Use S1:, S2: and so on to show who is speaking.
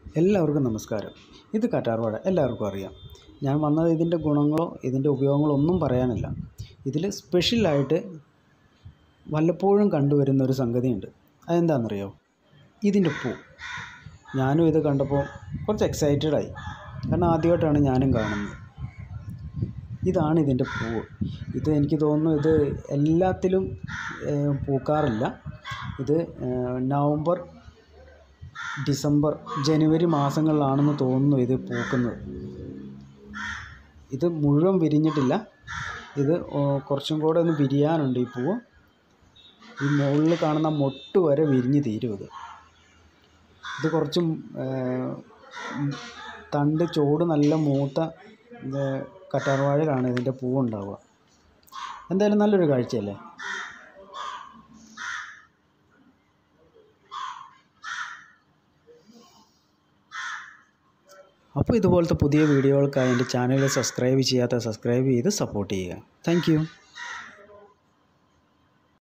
S1: എല്ലാവർക്കും നമസ്കാരം ഇത് കറ്റാർവാഴ എല്ലാവർക്കും അറിയാം ഞാൻ വന്നത് ഇതിൻ്റെ ഗുണങ്ങളോ ഇതിൻ്റെ ഉപയോഗങ്ങളോ ഒന്നും പറയാനല്ല ഇതിൽ സ്പെഷ്യലായിട്ട് വല്ലപ്പോഴും കണ്ടുവരുന്ന ഒരു സംഗതിയുണ്ട് അതെന്താണെന്നറിയോ ഇതിൻ്റെ പൂ ഞാനും ഇത് കണ്ടപ്പോൾ കുറച്ച് എക്സൈറ്റഡ് ആയി കാരണം ആദ്യമായിട്ടാണ് ഞാനും കാണുന്നത് ഇതാണ് ഇതിൻ്റെ പൂവ് ഇത് എനിക്ക് തോന്നുന്നു ഇത് എല്ലാത്തിലും ഏഹ്, പൂക്കാറില്ല ഇത് ഏഹ്, നവംബർ ഡിസംബർ ജനുവരി മാസങ്ങളിലാണെന്ന് തോന്നുന്നു ഇത് പൂക്കുന്നത് ഇത് മുഴുവൻ വിരിഞ്ഞിട്ടില്ല ഇത് ഓ- കുറച്ചും കൂടെ ഒന്ന് വിരിയാനുണ്ട് ഈ പൂവ് ഈ മുകളിൽ കാണുന്ന മൊട്ട് വരെ വിരിഞ്ഞ് തീരും ഇത് ഇത് കുറച്ചും ഏഹ്, ഉം, തണ്ട് ചോട് നല്ല മൂത്ത ഏഹ്, കറ്റാർവാഴയിലാണ് ഇതിൻ്റെ പൂവുണ്ടാവുക എന്തായാലും നല്ലൊരു കാഴ്ചയല്ലേ അപ്പോൾ ഇതുപോലത്തെ പുതിയ വീഡിയോകൾക്കായി എൻ്റെ ചാനൽ സബ്സ്ക്രൈബ് ചെയ്യാത്ത സബ്സ്ക്രൈബ് ചെയ്ത് സപ്പോർട്ട് ചെയ്യുക താങ്ക്